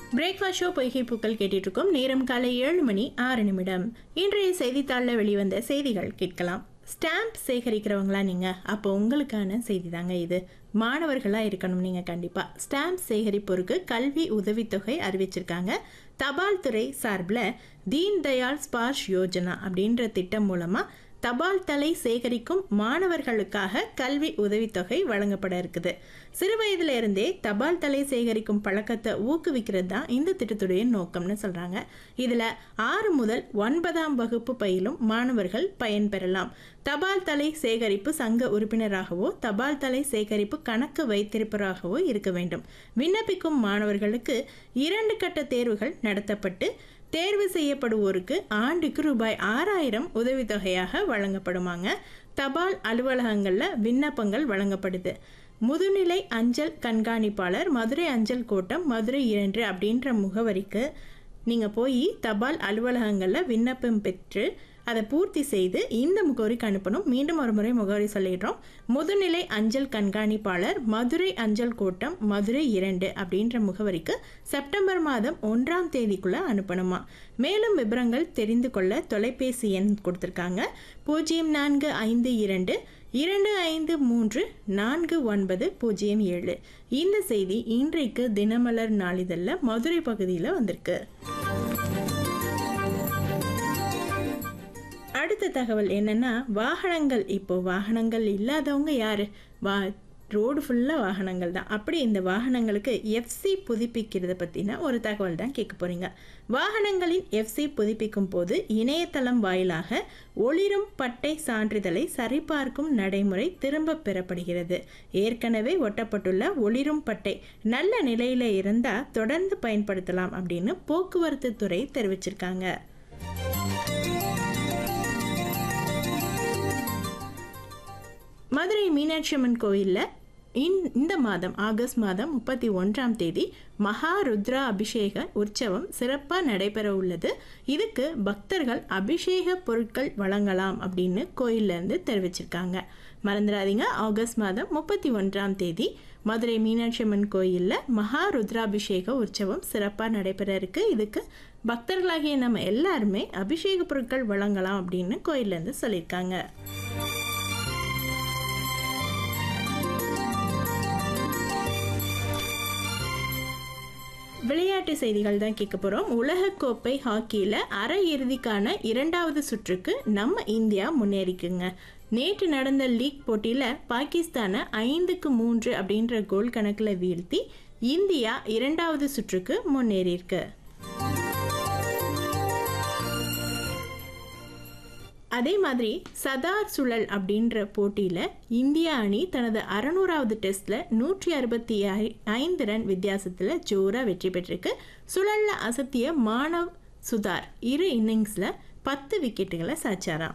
breakfast show பொய்கை பூக்கள் கேட்டுட்டு இருக்கோம் நேரம் காலை ஏழு மணி ஆறு நிமிடம் இன்றைய செய்தித்தாளில் வெளிவந்த செய்திகள் கேட்கலாம் ஸ்டாம்ப் சேகரிக்கிறவங்களா நீங்கள் அப்போ உங்களுக்கான செய்தி தாங்க இது மாணவர்களாக இருக்கணும் நீங்கள் கண்டிப்பாக ஸ்டாம்ப் சேகரிப்போருக்கு கல்வி உதவித்தொகை அறிவிச்சிருக்காங்க தபால் துறை சார்பில் தீன் தயாள் ஸ்பார்ஷ் யோஜனா அப்படின்ற திட்டம் மூலமாக தபால் தலை சேகரிக்கும் மாணவர்களுக்காக கல்வி உதவித்தொகை வழங்கப்பட இருக்குது சிறு வயதுல இருந்தே தபால் தலை சேகரிக்கும் பழக்கத்தை ஊக்குவிக்கிறது தான் இந்த திட்டத்துடைய நோக்கம்னு சொல்றாங்க இதுல ஆறு முதல் ஒன்பதாம் வகுப்பு பயிலும் மாணவர்கள் பயன்பெறலாம் தபால் தலை சேகரிப்பு சங்க உறுப்பினராகவோ தபால் தலை சேகரிப்பு கணக்கு வைத்திருப்பவராகவோ இருக்க வேண்டும் விண்ணப்பிக்கும் மாணவர்களுக்கு இரண்டு கட்ட தேர்வுகள் நடத்தப்பட்டு தேர்வு செய்யப்படுவோருக்கு ஆண்டுக்கு ரூபாய் ஆறாயிரம் உதவித்தொகையாக வழங்கப்படுமாங்க தபால் அலுவலகங்களில் விண்ணப்பங்கள் வழங்கப்படுது முதுநிலை அஞ்சல் கண்காணிப்பாளர் மதுரை அஞ்சல் கோட்டம் மதுரை இரண்டு அப்படின்ற முகவரிக்கு நீங்கள் போய் தபால் அலுவலகங்களில் விண்ணப்பம் பெற்று அதை பூர்த்தி செய்து இந்த முகவரிக்கு அனுப்பணும் மீண்டும் ஒரு முறை முகவரி சொல்லிடுறோம் முதுநிலை அஞ்சல் கண்காணிப்பாளர் மதுரை அஞ்சல் கோட்டம் மதுரை இரண்டு அப்படின்ற முகவரிக்கு செப்டம்பர் மாதம் ஒன்றாம் தேதிக்குள்ள அனுப்பணுமா மேலும் விவரங்கள் தெரிந்து கொள்ள தொலைபேசி எண் கொடுத்துருக்காங்க பூஜ்ஜியம் நான்கு ஐந்து இரண்டு இரண்டு ஐந்து மூன்று நான்கு ஒன்பது பூஜ்ஜியம் ஏழு இந்த செய்தி இன்றைக்கு தினமலர் நாளிதழில் மதுரை பகுதியில் வந்திருக்கு அடுத்த தகவல் என்னன்னா வாகனங்கள் இப்போ வாகனங்கள் இல்லாதவங்க யாரு வா ரோடு ஃபுல்லாக வாகனங்கள் தான் அப்படி இந்த வாகனங்களுக்கு எஃப்சி புதுப்பிக்கிறத பற்றின ஒரு தகவல் தான் கேட்க போகிறீங்க வாகனங்களின் எஃப்சி புதுப்பிக்கும் போது இணையதளம் வாயிலாக ஒளிரும் பட்டை சான்றிதழை சரிபார்க்கும் நடைமுறை திரும்ப பெறப்படுகிறது ஏற்கனவே ஒட்டப்பட்டுள்ள ஒளிரும் பட்டை நல்ல நிலையில் இருந்தால் தொடர்ந்து பயன்படுத்தலாம் அப்படின்னு போக்குவரத்து துறை தெரிவிச்சிருக்காங்க மதுரை மீனாட்சி அம்மன் கோயிலில் இன் இந்த மாதம் ஆகஸ்ட் மாதம் முப்பத்தி ஒன்றாம் தேதி மகா ருத்ரா அபிஷேக உற்சவம் சிறப்பாக நடைபெற உள்ளது இதுக்கு பக்தர்கள் அபிஷேக பொருட்கள் வழங்கலாம் அப்படின்னு கோயிலேருந்து தெரிவிச்சிருக்காங்க மறந்துடாதீங்க ஆகஸ்ட் மாதம் முப்பத்தி ஒன்றாம் தேதி மதுரை மீனாட்சி அம்மன் கோயிலில் மகா ருத்ராபிஷேக உற்சவம் சிறப்பாக நடைபெற இருக்கு இதுக்கு பக்தர்களாகிய நம்ம எல்லாருமே அபிஷேக பொருட்கள் வழங்கலாம் அப்படின்னு கோயிலேருந்து சொல்லியிருக்காங்க விளையாட்டு செய்திகள் தான் கேட்க போகிறோம் உலகக்கோப்பை ஹாக்கியில் அரையிறுதிக்கான இரண்டாவது சுற்றுக்கு நம்ம இந்தியா முன்னேறிக்குங்க நேற்று நடந்த லீக் போட்டியில் பாகிஸ்தானை ஐந்துக்கு மூன்று அப்படின்ற கோல் கணக்கில் வீழ்த்தி இந்தியா இரண்டாவது சுற்றுக்கு முன்னேறியிருக்கு அதே மாதிரி சதார் சுழல் அப்படின்ற போட்டியில் இந்திய அணி தனது அறநூறாவது டெஸ்ட்டில் நூற்றி அறுபத்தி ஐந்து ரன் வித்தியாசத்தில் ஜோராக வெற்றி பெற்றிருக்கு சுழலில் அசத்திய மானவ் சுதார் இரு இன்னிங்ஸில் பத்து விக்கெட்டுகளை சாச்சாராம்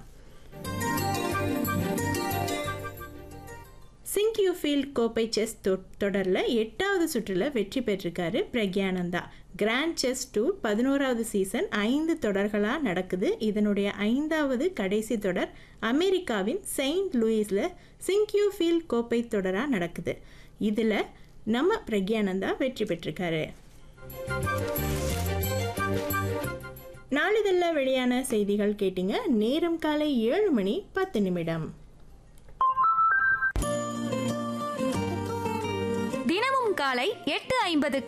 சிங்க் யூ ஃபீல்ட் கோப்பை செஸ் தொடரில் எட்டாவது சுற்றில் வெற்றி பெற்றிருக்காரு பிரக்யானந்தா கிராண்ட் செஸ் டூர் பதினோராவது சீசன் ஐந்து தொடர்களாக நடக்குது இதனுடைய ஐந்தாவது கடைசி தொடர் அமெரிக்காவின் செயின்ட் லூயிஸில் சிங்க் யூ ஃபீல்ட் கோப்பை தொடராக நடக்குது இதில் நம்ம பிரக்யானந்தா வெற்றி பெற்றிருக்காரு நாளிதழில் வெளியான செய்திகள் கேட்டீங்க நேரம் காலை ஏழு மணி பத்து நிமிடம் தினமும் காலை எட்டு ஐம்பதுக்கு